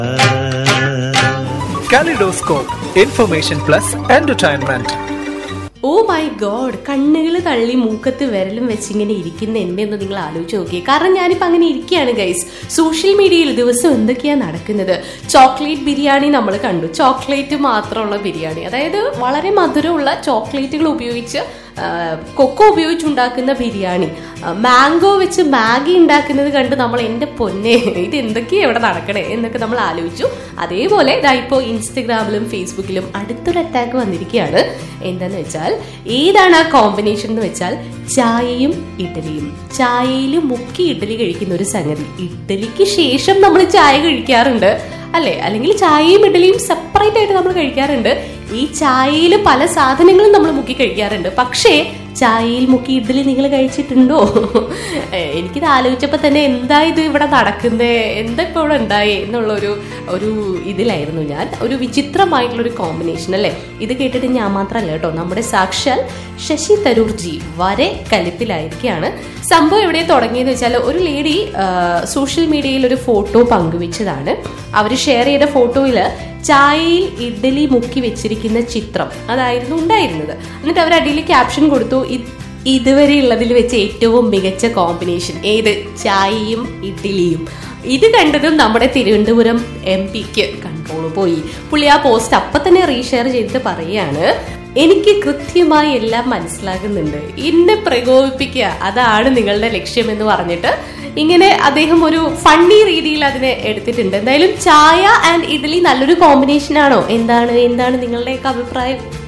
kaleidoscope information plus entertainment oh my god കണ്ണുകൾ തള്ളി മൂക്കത്ത് വിരലും വെച്ചിങ്ങനെ ഇരിക്കുന്ന എന്നെ ഒന്ന് നിങ്ങൾ ആലോചിച്ച് നോക്കിയേ കാരണം ഞാനിപ്പോൾ അങ്ങനെ ഇരിക്കുകയാണ് ഗൈസ് സോഷ്യൽ മീഡിയയിൽ ദിവസം എന്തൊക്കെയാണ് നടക്കുന്നത് ചോക്ലേറ്റ് ബിരിയാണി നമ്മൾ കണ്ടു ചോക്ലേറ്റ് മാത്രമുള്ള ബിരിയാണി അതായത് വളരെ മധുരമുള്ള ചോക്ലേറ്റുകൾ ഉപയോഗിച്ച് ആ, കൊക്കോ ഉപയോഗിച്ചുണ്ടാക്കുന്ന ബിരിയാണി ആ, മാംഗോ വെച്ച് മാഗി ഉണ്ടാക്കുന്നത് കണ്ട് നമ്മൾ എൻ്റെ പൊന്നെ ഇത് എന്തൊക്കെയാണ് ഇവിടെ നടക്കണേ എന്നൊക്കെ നമ്മൾ ആലോചിച്ചു അതേപോലെ ഇതാ ഇപ്പോൾ ഇൻസ്റ്റഗ്രാമിലും ഫേസ്ബുക്കിലും അടുത്തൊരു അറ്റാക്ക് വന്നിരിക്കുകയാണ് എന്താന്ന് വെച്ചാൽ ഏതാണ് ആ കോമ്പിനേഷൻ എന്ന് വെച്ചാൽ ചായയും ഇഡലിയും ചായയിൽ മുക്കി ഇഡലി കഴിക്കുന്ന ഒരു സംഗതി ഇഡലിക്ക് ശേഷം നമ്മൾ ചായ കഴിക്കാറുണ്ട് അല്ലെ അല്ലെങ്കിൽ ചായയും ഇഡലിയും സെപ്പറേറ്റ് ആയിട്ട് നമ്മൾ കഴിക്കാറുണ്ട് ഈ ചായയിൽ പല സാധനങ്ങളും നമ്മൾ മുക്കി കഴിക്കാറുണ്ട് പക്ഷേ ചായയിൽ മുക്കി ഇഡ്ഡലി നിങ്ങൾ കഴിച്ചിട്ടുണ്ടോ ഏഹ് എനിക്കിത് ആലോചിച്ചപ്പോൾ തന്നെ എന്താ ഇത് ഇവിടെ നടക്കുന്നത് എന്താ ഇപ്പോൾ ഇവിടെ ഉണ്ടായേ എന്നുള്ള ഒരു ഒരു ഇതിലായിരുന്നു ഞാൻ ഒരു വിചിത്രമായിട്ടുള്ള ഒരു കോമ്പിനേഷൻ അല്ലേ ഇത് കേട്ടിട്ട് ഞാൻ മാത്രമല്ല കേട്ടോ നമ്മുടെ സാക്ഷാൽ ശശി തരൂർജി വരെ കലിപ്പിലായിരിക്കുകയാണ് സംഭവം എവിടെ തുടങ്ങിയെന്ന് വെച്ചാൽ ഒരു ലേഡി സോഷ്യൽ മീഡിയയിൽ ഒരു ഫോട്ടോ പങ്കുവെച്ചതാണ് അവർ ഷെയർ ചെയ്ത ഫോട്ടോയിൽ ചായയിൽ ഇഡ്ഡലി മുക്കി വെച്ചിരിക്കുന്ന ചിത്രം അതായിരുന്നു ഉണ്ടായിരുന്നത് എന്നിട്ട് അവർ അടിയിൽ ക്യാപ്ഷൻ കൊടുത്തു "ഇത് ഇതുവരെ ഉള്ളതിൽ വെച്ച് ഏറ്റവും മികച്ച കോമ്പിനേഷൻ ഏത് ചായയും ഇഡ്ഡലിയും ഇത് കണ്ടതും നമ്മുടെ തിരുവനന്തപുരം എം പിക്ക് കൺട്രോൾ പോയി പുള്ളി ആ പോസ്റ്റ് അപ്പൊ തന്നെ റീഷെയർ ചെയ്തിട്ട് പറയാണ് എനിക്ക് കൃത്യമായി എല്ലാം മനസ്സിലാകുന്നുണ്ട് എന്നെ പ്രകോപിപ്പിക്കുക അതാണ് നിങ്ങളുടെ ലക്ഷ്യം എന്ന് പറഞ്ഞിട്ട് ഇങ്ങനെ അദ്ദേഹം ഒരു ഫണ്ണി രീതിയിൽ അതിനെ എടുത്തിട്ടുണ്ട് എന്തായാലും ചായ ആൻഡ് ഇഡലി നല്ലൊരു കോമ്പിനേഷൻ ആണോ എന്താണ് എന്താണ് നിങ്ങളുടെയൊക്കെ അഭിപ്രായം